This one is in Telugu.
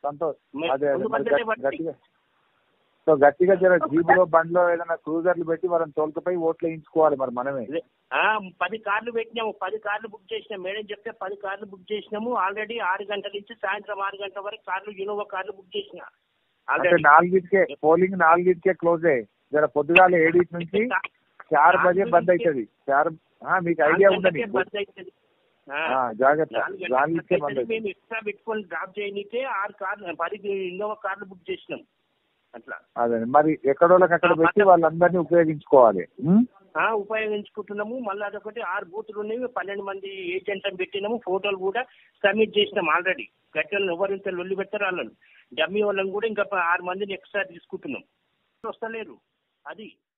సంతోష్ మే- అదే అదే ముందు మరి బండ్లనే గట్టి- పట్టి. గట్టిగా సో గట్టిగా జర జీబులో బండ్లో ఏదైనా క్రూజర్లు పెట్టి వాళ్ళని తోలుకపోయి ఓట్లు వేయించుకోవాలి మరి మనమే ఇదే. ఆ, పది కార్లు పెట్టినాము పది కార్లు బుక్ చేసినాం మేడం చెప్తే పది కార్లు బుక్ చేసినాము ఆల్రెడీ ఆరు గంటల నుంచి సాయంత్రం ఆరు గంటల వరకు కార్లు ఇన్నోవా కార్లు బుక్ చేసిన అంటే ఆల్రెడీ నాలుగిటికే పోలింగ్ నాలుగిటికే క్లోజ్ అయ్యి జర పొద్దుగాల ఏడింటి నుంచి చార్ బజే బంద్ అవుతుంది చార్ ఆ, మీకు ఐడియా నాలుగు ఉందని గంటలకే బంద్ అవుతుంది. ఆ. ఆ, జాగ్రత్త నాలుగు నాలుగిటికే గంటలకు బంద్ అయితే అవుతుంది మేము ఎక్స్ట్రా పెట్టుకొని డ్రాప్ చేయనీకే ఆరు కార్లు పది ఇన్నోవా కార్లు బుక్ చేసినాం అట్లా అదే మరి ఎక్కడోళ్ళకి అక్కడ పెట్టి వాళ్ళందరినీ ఉపయోగించుకోవాలి ఉం? ఆ, ఉపయోగించుకుంటున్నాము మళ్ళీ అదొకటి ఆరు బూతులు ఉన్నాయి పన్నెండు మంది ఏజెంట్లను పెట్టినాము ఫోటోలు కూడా సబ్మిట్ చేసినాం ఆల్రెడీ గట్టెలను ఎవరు ఇంత లొల్లి పెట్టారు వాళ్ళని డమ్మీ వాళ్ళని కూడా ఇంకా ఆరు మందిని ఎక్స్ట్రా తీసుకుంటున్నాం వస్తలేరు అది